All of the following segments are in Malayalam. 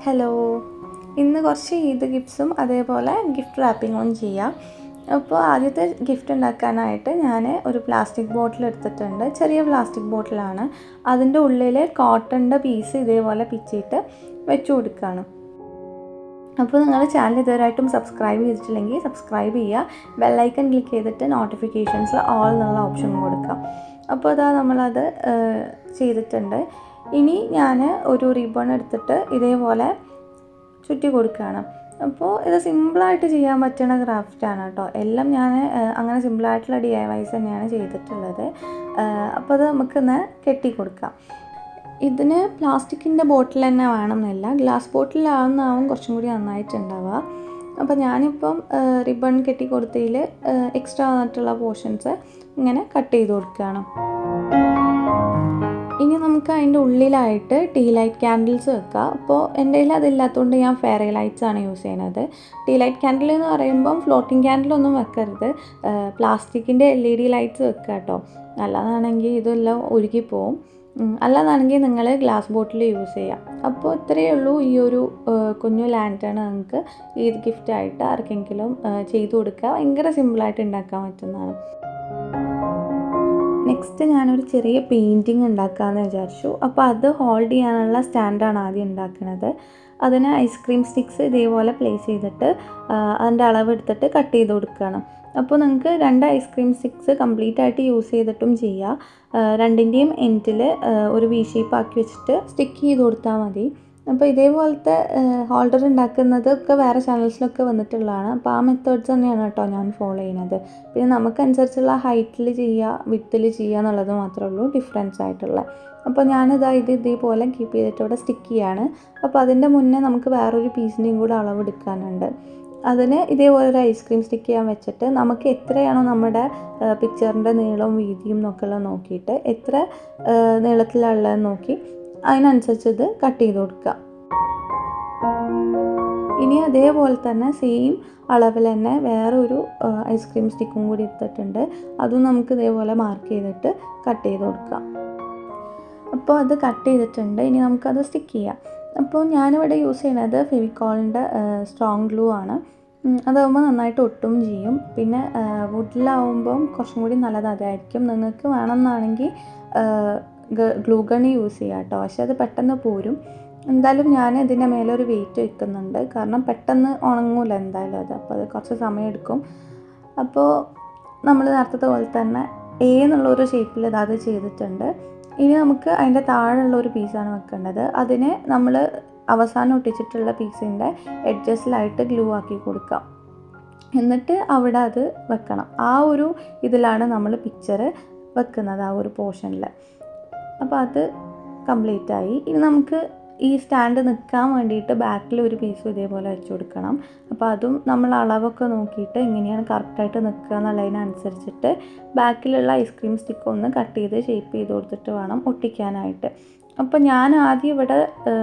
ഹലോ ഇന്ന് കുറച്ച് ഈദ് ഗിഫ്റ്റ്സും അതേപോലെ ഗിഫ്റ്റ് റാപ്പിങ്ങും ചെയ്യാം അപ്പോൾ ആദ്യത്തെ ഗിഫ്റ്റ് ഉണ്ടാക്കാനായിട്ട് ഞാൻ ഒരു പ്ലാസ്റ്റിക് ബോട്ടിൽ എടുത്തിട്ടുണ്ട് ചെറിയ പ്ലാസ്റ്റിക് ബോട്ടിലാണ് അതിൻ്റെ ഉള്ളിൽ കോട്ടൻ്റെ പീസ് ഇതേപോലെ പിച്ചിട്ട് വെച്ച് കൊടുക്കുകയാണ് അപ്പോൾ നിങ്ങൾ ചാനൽ ഇതുവരെയായിട്ടും സബ്സ്ക്രൈബ് ചെയ്തിട്ടില്ലെങ്കിൽ സബ്സ്ക്രൈബ് ചെയ്യുക ബെല്ലൈക്കൺ ക്ലിക്ക് ചെയ്തിട്ട് നോട്ടിഫിക്കേഷൻസിൽ ഓൾ എന്നുള്ള ഓപ്ഷൻ കൊടുക്കാം അപ്പോൾ അതാ നമ്മളത് ഏഹ്, ചെയ്തിട്ടുണ്ട് ഇനി ഞാൻ ഒരു റിബൺ എടുത്തിട്ട് ഇതേപോലെ ചുറ്റി കൊടുക്കുകയാണ് അപ്പോൾ ഇത് സിമ്പിളായിട്ട് ചെയ്യാൻ പറ്റുന്ന ക്രാഫ്റ്റാണ് കേട്ടോ എല്ലാം ഞാൻ അങ്ങനെ സിമ്പിളായിട്ടുള്ള ഡി ഐ വൈസ് തന്നെയാണ് ചെയ്തിട്ടുള്ളത് ഏഹ്, അപ്പോൾ അത് നമുക്കൊന്ന് കെട്ടി കൊടുക്കാം ഇതിന് പ്ലാസ്റ്റിക്കിൻ്റെ ബോട്ടിൽ തന്നെ വേണമെന്നില്ല ഗ്ലാസ് ബോട്ടിലാവുന്നതാവും കുറച്ചും കൂടി നന്നായിട്ടുണ്ടാവുക അപ്പോൾ ഞാനിപ്പം റിബൺ കെട്ടി കൊടുത്തതിൽ എക്സ്ട്രാ വന്നിട്ടുള്ള പോർഷൻസ് ഇങ്ങനെ കട്ട് ചെയ്ത് കൊടുക്കുകയാണ് ഇനി നമുക്ക് അതിൻ്റെ ഉള്ളിലായിട്ട് ടീ ലൈറ്റ് ക്യാൻഡിൽസ് വെക്കാം അപ്പോൾ എൻ്റെ കയ്യിൽ അതില്ലാത്തതുകൊണ്ട് ഞാൻ ഫെയറി ലൈറ്റ്സ് ആണ് യൂസ് ചെയ്യുന്നത് ടീ ലൈറ്റ് ക്യാൻഡിൽ എന്ന് പറയുമ്പം ഫ്ലോട്ടിംഗ് ക്യാൻഡിലൊന്നും വെക്കരുത് പ്ലാസ്റ്റിക്കിൻ്റെ എൽ ഇ ഡി ലൈറ്റ്സ് വെക്കുക കേട്ടോ അല്ലാതാണെങ്കിൽ ഇതെല്ലാം ഉരുകിപ്പോവും ഉം, അല്ലാതാണെങ്കിൽ നിങ്ങൾ ഗ്ലാസ് ബോട്ടിൽ യൂസ് ചെയ്യാം അപ്പോൾ ഇത്രയേ ഉള്ളൂ ഈ ഒരു ഏഹ്, കുഞ്ഞു ലാൻറ്റേൺ നിങ്ങൾക്ക് ഈദ് ഗിഫ്റ്റായിട്ട് ആർക്കെങ്കിലും ഏഹ്, ചെയ്തു കൊടുക്കുക ഭയങ്കര സിമ്പിളായിട്ട് ഉണ്ടാക്കാൻ പറ്റുന്നതാണ് നെക്സ്റ്റ് ഞാനൊരു ചെറിയ പെയിൻറ്റിങ് ഉണ്ടാക്കാമെന്ന് വിചാരിച്ചു അപ്പോൾ അത് ഹോൾഡ് ചെയ്യാനുള്ള സ്റ്റാൻഡാണ് ആദ്യം ഉണ്ടാക്കുന്നത് അതിന് ഐസ്ക്രീം സ്റ്റിക്സ് ഇതേപോലെ പ്ലേസ് ചെയ്തിട്ട് ആ, അതിൻ്റെ അളവ് എടുത്തിട്ട് കട്ട് ചെയ്ത് കൊടുക്കുകയാണ് അപ്പോൾ നിങ്ങൾക്ക് രണ്ട് ഐസ്ക്രീം സ്റ്റിക്സ് കംപ്ലീറ്റ് ആയിട്ട് യൂസ് ചെയ്തിട്ടും ചെയ്യാം ആ, രണ്ടിൻ്റെയും എൻഡിൽ ഒരു വി ഷേപ്പ് ആക്കി വെച്ചിട്ട് സ്റ്റിക്ക് ചെയ്ത് കൊടുത്താൽ മതി അപ്പോൾ ഇതേപോലത്തെ ഹോൾഡർ ഉണ്ടാക്കുന്നത് ഒക്കെ വേറെ ചാനൽസിലൊക്കെ വന്നിട്ടുള്ളതാണ് അപ്പോൾ ആ മെത്തേഡ്സ് തന്നെയാണ് കേട്ടോ ഞാൻ ഫോളോ ചെയ്യുന്നത് പിന്നെ നമുക്കനുസരിച്ചുള്ള ഹൈറ്റിൽ ചെയ്യുക വിത്തിൽ ചെയ്യുക എന്നുള്ളത് മാത്രമേ ഉള്ളൂ ഡിഫറൻസ് ആയിട്ടുള്ള അപ്പോൾ ഞാനിതാ ഇത് ഇതേപോലെ കീപ്പ് ചെയ്തിട്ട് ഇവിടെ സ്റ്റിക്ക് ചെയ്യാണ് അപ്പോൾ അതിൻ്റെ മുന്നേ നമുക്ക് വേറൊരു പീസിൻ്റെയും കൂടെ അളവ് എടുക്കാനുണ്ട് അതിന് ഇതേപോലെ ഒരു ഐസ്ക്രീം സ്റ്റിക്ക് ചെയ്യാൻ വെച്ചിട്ട് നമുക്ക് എത്രയാണോ നമ്മുടെ പിക്ചറിൻ്റെ നീളവും വീതിയും എന്നൊക്കെ നോക്കിയിട്ട് എത്ര നീളത്തിലുള്ളതെന്ന് നോക്കി അതിനനുസരിച്ച് ഇത് കട്ട് ചെയ്ത് കൊടുക്കുക ഇനി അതേപോലെ തന്നെ സെയിം അളവിൽ തന്നെ വേറെ ഒരു ഐസ്ക്രീം സ്റ്റിക്കും കൂടി എടുത്തിട്ടുണ്ട് അതും നമുക്ക് ഇതേപോലെ മാർക്ക് ചെയ്തിട്ട് കട്ട് ചെയ്ത് കൊടുക്കാം അപ്പോൾ അത് കട്ട് ചെയ്തിട്ടുണ്ട് ഇനി നമുക്കത് സ്റ്റിക്ക് ചെയ്യാം അപ്പോൾ ഞാനിവിടെ യൂസ് ചെയ്യുന്നത് ഫെവിക്കോളിൻ്റെ സ്ട്രോങ് ഗ്ലൂ ആണ് ഉം, അതാകുമ്പോൾ നന്നായിട്ട് ഒട്ടും ചെയ്യും പിന്നെ വുഡിലാവുമ്പം കുറച്ചും കൂടി നല്ലത് അതായിരിക്കും നിങ്ങൾക്ക് വേണമെന്നാണെങ്കിൽ ഗ്ലൂ ഗൺ യൂസ് ചെയ്യാം കേട്ടോ പക്ഷെ അത് പെട്ടെന്ന് പോരും എന്തായാലും ഞാൻ ഇതിൻ്റെ മേലെ ഒരു വെയിറ്റ് വെക്കുന്നുണ്ട് കാരണം പെട്ടെന്ന് ഉണങ്ങൂല എന്തായാലും അത് അപ്പോൾ അത് കുറച്ച് സമയം എടുക്കും അപ്പോൾ നമ്മൾ നേരത്തെ പോലെ തന്നെ എ എന്നുള്ളൊരു ഷേപ്പിൽ ഇത് അത് ചെയ്തിട്ടുണ്ട് ഇനി നമുക്ക് അതിൻ്റെ താഴെയുള്ള ഒരു പീസാണ് വെക്കേണ്ടത് അതിനെ നമ്മൾ അവസാനം ഒട്ടിച്ചിട്ടുള്ള പീസിൻ്റെ എഡ്ജസ്റ്റിലായിട്ട് ഗ്ലൂ ആക്കി കൊടുക്കാം എന്നിട്ട് അവിടെ അത് വെക്കണം ആ ഒരു ഇതിലാണ് നമ്മൾ പിക്ചർ വെക്കുന്നത് ആ ഒരു പോർഷനിൽ അപ്പോൾ അത് കംപ്ലീറ്റ് ആയി ഇനി നമുക്ക് ഈ സ്റ്റാൻഡ് നിൽക്കാൻ വേണ്ടിയിട്ട് ബാക്കിൽ ഒരു പീസും ഇതേപോലെ വെച്ച് കൊടുക്കണം അപ്പോൾ അതും നമ്മൾ അളവൊക്കെ നോക്കിയിട്ട് എങ്ങനെയാണ് കറക്റ്റായിട്ട് നിൽക്കുക എന്നുള്ളതിനനുസരിച്ചിട്ട് ബാക്കിലുള്ള ഐസ്ക്രീം സ്റ്റിക്ക് ഒന്ന് കട്ട് ചെയ്ത് ഷേപ്പ് ചെയ്ത് കൊടുത്തിട്ട് വേണം ഒട്ടിക്കാനായിട്ട് അപ്പോൾ ഞാൻ ആദ്യം ഇവിടെ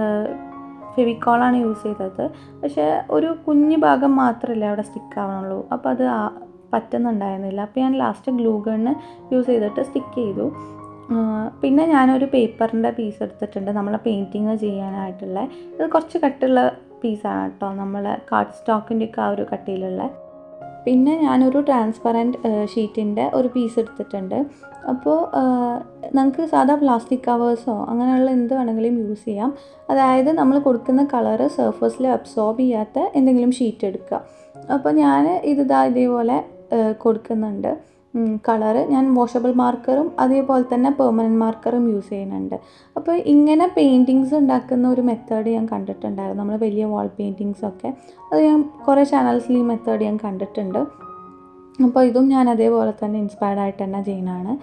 ഫെവിക്കോളാണ് യൂസ് ചെയ്തത് പക്ഷേ ഒരു കുഞ്ഞു ഭാഗം മാത്രമല്ലേ അവിടെ സ്റ്റിക്ക് ആവണുള്ളൂ അപ്പോൾ അത് ആ- പറ്റുന്നുണ്ടായിരുന്നില്ല അപ്പോൾ ഞാൻ ലാസ്റ്റ് ഗ്ലൂ ഗണ്ണ് യൂസ് ചെയ്തിട്ട് സ്റ്റിക്ക് ചെയ്തു ആ, പിന്നെ ഞാനൊരു പേപ്പറിൻ്റെ പീസ് എടുത്തിട്ടുണ്ട് നമ്മളെ പെയിൻറ്റിങ് ചെയ്യാനായിട്ടുള്ള ഇത് കുറച്ച് കട്ടുള്ള പീസാണ് കേട്ടോ നമ്മൾ കാർഡ് സ്റ്റോക്കിൻ്റെ ഒക്കെ ആ ഒരു കട്ടിയിലുള്ള പിന്നെ ഞാനൊരു ട്രാൻസ്പെറൻറ്റ് ഷീറ്റിൻ്റെ ഒരു പീസ് എടുത്തിട്ടുണ്ട് അപ്പോൾ നമുക്ക് സാധാ പ്ലാസ്റ്റിക് കവേഴ്സോ അങ്ങനെയുള്ള എന്ത് വേണമെങ്കിലും യൂസ് ചെയ്യാം അതായത് നമ്മൾ കൊടുക്കുന്ന കളറ് സർഫസിൽ അബ്സോർബ് ചെയ്യാത്ത എന്തെങ്കിലും ഷീറ്റ് എടുക്കുക അപ്പോൾ ഞാൻ ഇത് ഇതാ ഇതേപോലെ ഏഹ്, കൊടുക്കുന്നുണ്ട് കളറ് ഞാൻ വാഷബിൾ മാർക്കറും അതേപോലെ തന്നെ പെർമനൻറ്റ് മാർക്കറും യൂസ് ചെയ്യുന്നുണ്ട് അപ്പോൾ ഇങ്ങനെ പെയിൻറ്റിങ്സ് ഉണ്ടാക്കുന്ന ഒരു മെത്തേഡ് ഞാൻ കണ്ടിട്ടുണ്ടായിരുന്നു നമ്മൾ വലിയ വാൾ പെയിൻറ്റിങ്സ് ഒക്കെ അത് ഞാൻ കുറേ ചാനൽസിൽ ഈ മെത്തേഡ് ഞാൻ കണ്ടിട്ടുണ്ട് അപ്പോൾ ഇതും ഞാൻ അതേപോലെ തന്നെ ഇൻസ്പയർഡ് ആയിട്ട് തന്നെ ചെയ്യുന്നതാണ്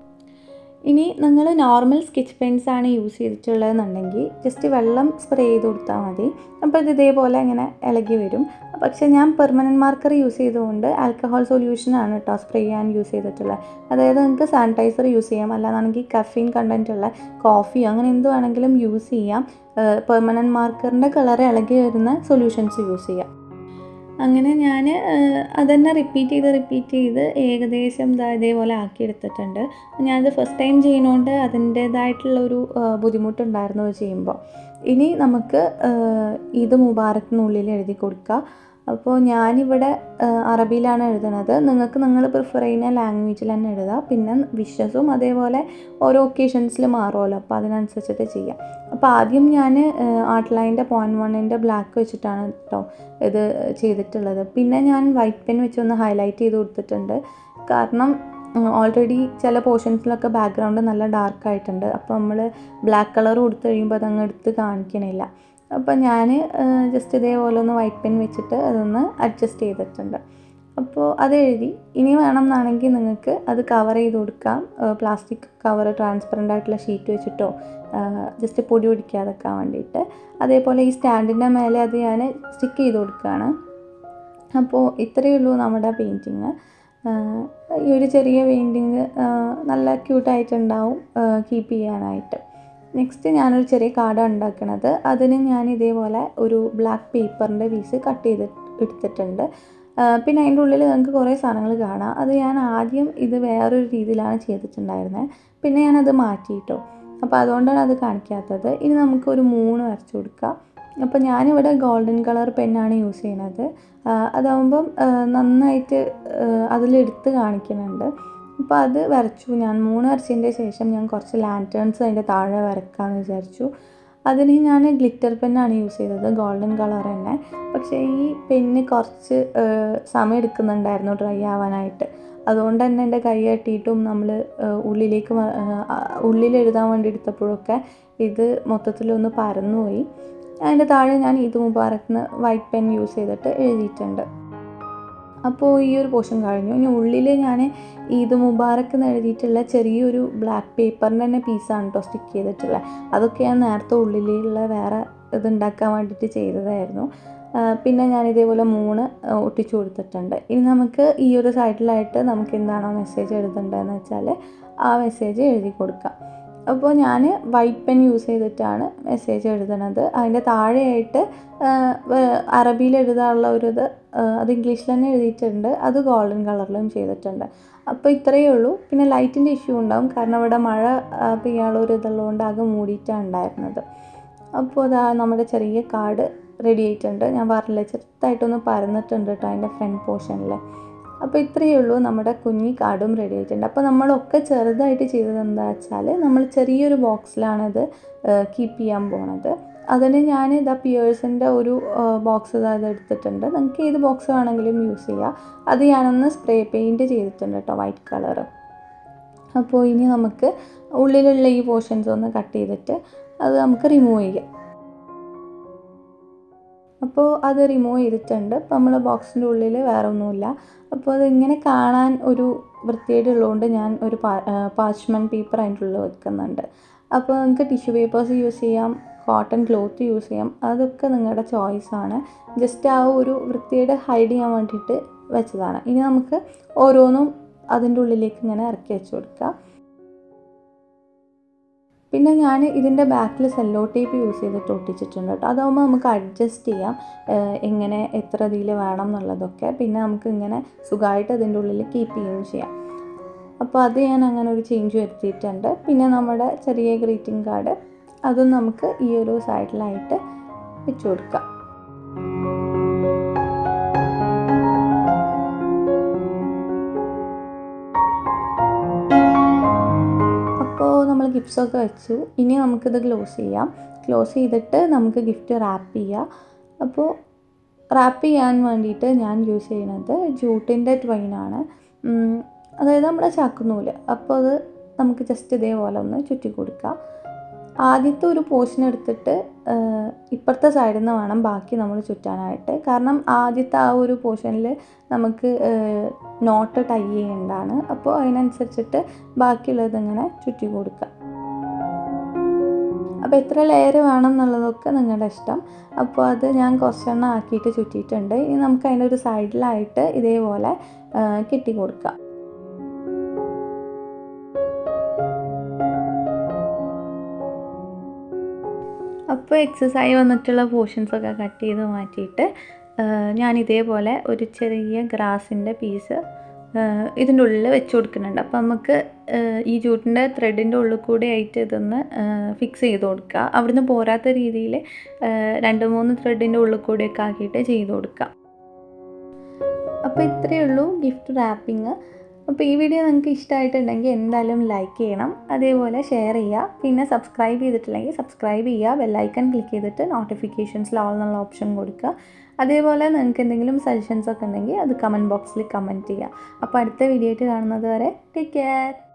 ഇനി നിങ്ങൾ നോർമൽ സ്കെച്ച് പെൻസ് ആണ് യൂസ് ചെയ്തിട്ടുള്ളതെന്നുണ്ടെങ്കിൽ ജസ്റ്റ് വെള്ളം സ്പ്രേ ചെയ്ത് കൊടുത്താൽ മതി അപ്പോൾ ഇത് ഇതേപോലെ ഇങ്ങനെ ഇളകി വരും പക്ഷേ ഞാൻ പെർമനൻറ്റ് മാർക്കർ യൂസ് ചെയ്തുകൊണ്ട് ആൽക്കഹോൾ സൊല്യൂഷനാണ് കേട്ടോ സ്പ്രേ ചെയ്യാൻ യൂസ് ചെയ്തിട്ടുള്ളത് അതായത് നിങ്ങൾക്ക് സാനിറ്റൈസർ യൂസ് ചെയ്യാം അല്ലാതാണെങ്കിൽ കഫീൻ കണ്ടൻറ്റ് ഉള്ള കോഫി അങ്ങനെ എന്ത് വേണമെങ്കിലും യൂസ് ചെയ്യാം പെർമനൻറ്റ് മാർക്കറിൻ്റെ കളർ ഇളകി വരുന്ന സൊല്യൂഷൻസ് യൂസ് ചെയ്യാം അങ്ങനെ ഞാൻ അതന്നെ റിപ്പീറ്റ് ചെയ്ത് റിപ്പീറ്റ് ചെയ്ത് ഏകദേശം ദാ ഇതേപോലെ ആക്കിയെടുത്തിട്ടുണ്ട് ഞാനത് ഫസ്റ്റ് ടൈം ചെയ്യുന്നതുകൊണ്ട് അതിൻ്റേതായിട്ടുള്ളൊരു ബുദ്ധിമുട്ടുണ്ടായിരുന്നു അത് ചെയ്യുമ്പോൾ ഇനി നമുക്ക് ഇത് മുബാറക്കിനുള്ളിൽ എഴുതി കൊടുക്കുക അപ്പോൾ ഞാനിവിടെ അറബിയിലാണ് എഴുതുന്നത് നിങ്ങൾക്ക് നിങ്ങൾ പ്രിഫർ ചെയ്യുന്ന ലാംഗ്വേജിൽ തന്നെ എഴുതുക പിന്നെ വിഷസും അതേപോലെ ഓരോ ഒക്കേഷൻസിൽ മാറുമല്ലോ അപ്പോൾ അതിനനുസരിച്ചിട്ട് ചെയ്യാം അപ്പോൾ ആദ്യം ഞാൻ ആർട്ട് ലൈൻ്റെ പോയിൻറ്റ് വണ്ണിൻ്റെ ബ്ലാക്ക് വെച്ചിട്ടാണ് കേട്ടോ ഇത് ചെയ്തിട്ടുള്ളത് പിന്നെ ഞാൻ വൈറ്റ് പെൻ വെച്ചൊന്ന് ഹൈലൈറ്റ് ചെയ്ത് കൊടുത്തിട്ടുണ്ട് കാരണം ഓൾറെഡി ചില പോർഷൻസിലൊക്കെ ബാക്ക്ഗ്രൗണ്ട് നല്ല ഡാർക്ക് ആയിട്ടുണ്ട് അപ്പോൾ നമ്മൾ ബ്ലാക്ക് കളർ കൊടുത്തു കഴിയുമ്പോൾ അതങ്ങ് എടുത്ത് കാണിക്കണില്ല അപ്പോൾ ഞാൻ ജസ്റ്റ് ഇതേപോലെ ഒന്ന് വൈറ്റ് പെൻ വെച്ചിട്ട് അതൊന്ന് അഡ്ജസ്റ്റ് ചെയ്തിട്ടുണ്ട് അപ്പോൾ അത് എഴുതി ഇനി വേണം എന്നാണെങ്കിൽ നിങ്ങൾക്ക് അത് കവർ ചെയ്ത് കൊടുക്കാം പ്ലാസ്റ്റിക് കവർ ട്രാൻസ്പെറൻ്റ് ആയിട്ടുള്ള ഷീറ്റ് വെച്ചിട്ടോ ജസ്റ്റ് പൊടി പിടിക്കാതെക്കാൻ വേണ്ടിയിട്ട് അതേപോലെ ഈ സ്റ്റാൻഡിൻ്റെ മേലെ അത് ഞാൻ സ്റ്റിക്ക് ചെയ്ത് കൊടുക്കുകയാണ് അപ്പോൾ ഇത്രയേ ഉള്ളൂ നമ്മുടെ പെയിൻറ്റിങ് ഈ ഒരു ചെറിയ പെയിൻറ്റിങ് നല്ല ക്യൂട്ടായിട്ടുണ്ടാവും കീപ്പ് ചെയ്യാനായിട്ട് നെക്സ്റ്റ് ഞാനൊരു ചെറിയ കാർഡാണ് ഉണ്ടാക്കുന്നത് അതിന് ഞാൻ ഇതേപോലെ ഒരു ബ്ലാക്ക് പേപ്പറിൻ്റെ പീസ് കട്ട് ചെയ്ത് എടുത്തിട്ടുണ്ട് പിന്നെ അതിൻ്റെ ഉള്ളിൽ നമുക്ക് കുറേ സാധനങ്ങൾ കാണാം അത് ഞാൻ ആദ്യം ഇത് വേറൊരു രീതിയിലാണ് ചെയ്തിട്ടുണ്ടായിരുന്നത് പിന്നെ ഞാനത് മാറ്റിയിട്ടോ അപ്പോൾ അതുകൊണ്ടാണ് അത് കാണിക്കാത്തത് ഇനി നമുക്ക് ഒരു മൂന്ന് വരച്ചു കൊടുക്കാം അപ്പോൾ ഞാനിവിടെ ഗോൾഡൻ കളർ പെന്നാണ് യൂസ് ചെയ്യുന്നത് അതാവുമ്പം നന്നായിട്ട് അതിലെടുത്ത് കാണിക്കുന്നുണ്ട് അപ്പോൾ അത് വരച്ചു ഞാൻ മൂന്ന് വരച്ചതിൻ്റെ ശേഷം ഞാൻ കുറച്ച് ലാൻറ്റേൺസ് അതിൻ്റെ താഴെ വരക്കാമെന്ന് വിചാരിച്ചു അതിന് ഞാൻ ഗ്ലിറ്റർ പെന്നാണ് യൂസ് ചെയ്തത് ഗോൾഡൻ കളർ തന്നെ പക്ഷേ ഈ പെന്ന് കുറച്ച് സമയം എടുക്കുന്നുണ്ടായിരുന്നു ഡ്രൈ ആവാനായിട്ട് അതുകൊണ്ട് തന്നെ എൻ്റെ കൈ തട്ടിയിട്ടും നമ്മൾ ഉള്ളിലേക്ക് ഉള്ളിൽ എഴുതാൻ വേണ്ടി എടുത്തപ്പോഴൊക്കെ ഇത് മൊത്തത്തിലൊന്ന് പരന്നുപോയി അതിൻ്റെ താഴെ ഞാൻ ഈദ് മുബാറക്കിന് വൈറ്റ് പെൻ യൂസ് ചെയ്തിട്ട് എഴുതിയിട്ടുണ്ട് അപ്പോൾ ഈ ഒരു പോർഷൻ കഴിഞ്ഞു ഇനി ഉള്ളിൽ ഞാൻ ഈദ് മുബാറക്ക് എന്ന് എഴുതിയിട്ടുള്ള ചെറിയൊരു ബ്ലാക്ക് പേപ്പറിൻ്റെ തന്നെ പീസാണ് കേട്ടോ സ്റ്റിക്ക് ചെയ്തിട്ടുള്ളത് അതൊക്കെ ഞാൻ നേരത്തെ ഉള്ളിലുള്ള വേറെ ഇതുണ്ടാക്കാൻ വേണ്ടിയിട്ട് ചെയ്തതായിരുന്നു പിന്നെ ഞാൻ ഇതേപോലെ മൂന്ന് ഒട്ടിച്ചു കൊടുത്തിട്ടുണ്ട് ഇനി നമുക്ക് ഈ ഒരു സൈഡിലായിട്ട് നമുക്ക് എന്താണോ മെസ്സേജ് എഴുതേണ്ടതെന്ന് വെച്ചാൽ ആ മെസ്സേജ് എഴുതി കൊടുക്കാം അപ്പോൾ ഞാൻ വൈറ്റ് പെൻ യൂസ് ചെയ്തിട്ടാണ് മെസ്സേജ് എഴുതണത് അതിൻ്റെ താഴെയായിട്ട് അറബിയിൽ എഴുതാനുള്ള ഒരു ഇത് അത് ഇംഗ്ലീഷിൽ തന്നെ എഴുതിയിട്ടുണ്ട് അത് ഗോൾഡൻ കളറിലും ചെയ്തിട്ടുണ്ട് അപ്പോൾ ഇത്രയേ ഉള്ളൂ പിന്നെ ലൈറ്റിൻ്റെ ഇഷ്യൂ ഉണ്ടാവും കാരണം ഇവിടെ മഴ പെയ്യാനുള്ള ഒരു ഇതുള്ളതുകൊണ്ട് ആകെ മൂടിയിട്ടാണ് ഉണ്ടായിരുന്നത് അപ്പോൾ അതാ നമ്മുടെ ചെറിയ കാർഡ് റെഡി ആയിട്ടുണ്ട് ഞാൻ പറഞ്ഞില്ല ചെറുതായിട്ടൊന്ന് പരന്നിട്ടുണ്ട് കേട്ടോ അതിൻ്റെ ഫ്രണ്ട് പോർഷനിൽ അപ്പോൾ ഇത്രയേ ഉള്ളൂ നമ്മുടെ കുഞ്ഞി കാർഡും റെഡി ആയിട്ടുണ്ട് അപ്പോൾ നമ്മളൊക്കെ ചെറുതായിട്ട് ചെയ്തത് എന്താ വെച്ചാൽ നമ്മൾ ചെറിയൊരു ബോക്സിലാണിത് കീപ്പ് ചെയ്യാൻ പോണത് അതിന് ഞാൻ ഇതാ പിയേഴ്സിൻ്റെ ഒരു ബോക്സ് ഇതാ എടുത്തിട്ടുണ്ട് നിങ്ങൾക്ക് ഏത് ബോക്സ് വേണമെങ്കിലും യൂസ് ചെയ്യാം അത് ഞാനൊന്ന് സ്പ്രേ പെയിൻറ്റ് ചെയ്തിട്ടുണ്ട് കേട്ടോ വൈറ്റ് കളർ അപ്പോൾ ഇനി നമുക്ക് ഉള്ളിലുള്ള ഈ പോർഷൻസ് ഒന്ന് കട്ട് ചെയ്തിട്ട് അത് നമുക്ക് റിമൂവ് ചെയ്യാം അപ്പോൾ അത് റിമൂവ് ചെയ്തിട്ടുണ്ട് അപ്പോൾ നമ്മൾ ബോക്സിൻ്റെ ഉള്ളിൽ വേറെ ഒന്നുമില്ല അപ്പോൾ അത് ഇങ്ങനെ കാണാൻ ഒരു വൃത്തിയായിട്ട് ഉള്ളതുകൊണ്ട് ഞാൻ ഒരു പാച്ച്മെൻ പേപ്പർ അതിൻ്റെ ഉള്ളിൽ വെക്കുന്നുണ്ട് അപ്പോൾ നിങ്ങൾക്ക് ടിഷ്യൂ പേപ്പേഴ്സ് യൂസ് ചെയ്യാം കോട്ടൺ ക്ലോത്ത് യൂസ് ചെയ്യാം അതൊക്കെ നിങ്ങളുടെ ചോയ്സാണ് ജസ്റ്റ് ആ ഒരു വൃത്തിയുടെ ഹൈഡ് ചെയ്യാൻ വേണ്ടിയിട്ട് വെച്ചതാണ് ഇനി നമുക്ക് ഓരോന്നും അതിൻ്റെ ഉള്ളിലേക്ക് ഇങ്ങനെ ഇറക്കി വെച്ച് കൊടുക്കാം പിന്നെ ഞാൻ ഇതിൻ്റെ ബാക്കിൽ സെല്ലോ ടേപ്പ് യൂസ് ചെയ്തിട്ട് ഒട്ടിച്ചിട്ടുണ്ട് കേട്ടോ അതാകുമ്പോൾ നമുക്ക് അഡ്ജസ്റ്റ് ചെയ്യാം എങ്ങനെ എത്ര ഇതിൽ വേണം എന്നുള്ളതൊക്കെ പിന്നെ നമുക്ക് ഇങ്ങനെ സുഖമായിട്ട് അതിൻ്റെ ഉള്ളിൽ കീപ്പ് ചെയ്യുകയും ചെയ്യാം അപ്പോൾ അത് ഞാൻ അങ്ങനെ ഒരു ചേഞ്ച് വരുത്തിയിട്ടുണ്ട് പിന്നെ നമ്മുടെ ചെറിയ ഗ്രീറ്റിംഗ് കാർഡ് അതും നമുക്ക് ഈ ഒരു സൈഡിലായിട്ട് വെച്ച് കൊടുക്കാം അപ്പോൾ നമ്മൾ ഗിഫ്റ്റ്സൊക്കെ വെച്ചു ഇനി നമുക്കിത് ക്ലോസ് ചെയ്യാം ക്ലോസ് ചെയ്തിട്ട് നമുക്ക് ഗിഫ്റ്റ് റാപ്പ് ചെയ്യാം അപ്പോൾ റാപ്പ് ചെയ്യാൻ വേണ്ടിയിട്ട് ഞാൻ യൂസ് ചെയ്യുന്നത് ജൂട്ടിൻ്റെ ട്വൈനാണ് അതായത് നമ്മുടെ ചാക്കുന്നൂല് അപ്പോൾ അത് നമുക്ക് ജസ്റ്റ് ഇതേപോലെ ഒന്ന് ചുറ്റി കൊടുക്കാം ആദ്യത്തെ ഒരു പോർഷൻ എടുത്തിട്ട് ഇപ്പുറത്തെ സൈഡിൽ നിന്ന് വേണം ബാക്കി നമ്മൾ ചുറ്റാനായിട്ട് കാരണം ആദ്യത്തെ ആ ഒരു പോർഷനിൽ നമുക്ക് നോട്ട് ടൈ ചെയ്യേണ്ടതാണ് അപ്പോൾ അതിനനുസരിച്ചിട്ട് ബാക്കിയുള്ളത് ഇങ്ങനെ ചുറ്റി കൊടുക്കാം അപ്പോൾ എത്ര ലെയർ വേണം എന്നുള്ളതൊക്കെ നിങ്ങളുടെ ഇഷ്ടം അപ്പോൾ അത് ഞാൻ കുറച്ചെണ്ണം ആക്കിയിട്ട് ചുറ്റിയിട്ടുണ്ട് ഇനി നമുക്ക് അതിൻ്റെ ഒരു സൈഡിലായിട്ട് ഇതേപോലെ കെട്ടി കൊടുക്കാം അപ്പോൾ എക്സസൈസ് വന്നിട്ടുള്ള പോർഷൻസൊക്കെ കട്ട് ചെയ്ത് മാറ്റിയിട്ട് ഞാൻ ഇതേപോലെ ഒരു ചെറിയ ഗ്രാസിൻ്റെ പീസ് ഇതിൻ്റെ ഉള്ളിൽ വെച്ച് കൊടുക്കുന്നുണ്ട് അപ്പോൾ നമുക്ക് ഈ ജൂട്ടിൻ്റെ ത്രെഡിൻ്റെ ഉള്ളിൽ കൂടെ ആയിട്ട് ഇതൊന്ന് ഫിക്സ് ചെയ്ത് കൊടുക്കുക അവിടുന്ന് പോരാത്ത രീതിയിൽ രണ്ട് മൂന്ന് ത്രെഡിൻ്റെ ഉള്ളിൽ കൂടെയൊക്കെ ആക്കിയിട്ട് ചെയ്ത് കൊടുക്കുക അപ്പോൾ ഇത്രയേ ഉള്ളൂ ഗിഫ്റ്റ് റാപ്പിംഗ് അപ്പോൾ ഈ വീഡിയോ നിങ്ങൾക്ക് ഇഷ്ടമായിട്ടുണ്ടെങ്കിൽ എന്തായാലും ലൈക്ക് ചെയ്യണം അതേപോലെ ഷെയർ ചെയ്യുക പിന്നെ സബ്സ്ക്രൈബ് ചെയ്തിട്ടില്ലെങ്കിൽ സബ്സ്ക്രൈബ് ചെയ്യുക ബെല്ലൈക്കൺ ക്ലിക്ക് ചെയ്തിട്ട് നോട്ടിഫിക്കേഷൻസിൽ ഓൾ എന്നുള്ള ഓപ്ഷൻ കൊടുക്കുക അതേപോലെ നിങ്ങൾക്ക് എന്തെങ്കിലും സജഷൻസ് ഒക്കെ ഉണ്ടെങ്കിൽ അത് കമൻറ്റ് ബോക്സിൽ കമൻറ്റ് ചെയ്യുക അപ്പോൾ അടുത്ത വീഡിയോ ആയിട്ട് കാണുന്നത് വരെ ടേക്ക് കെയർ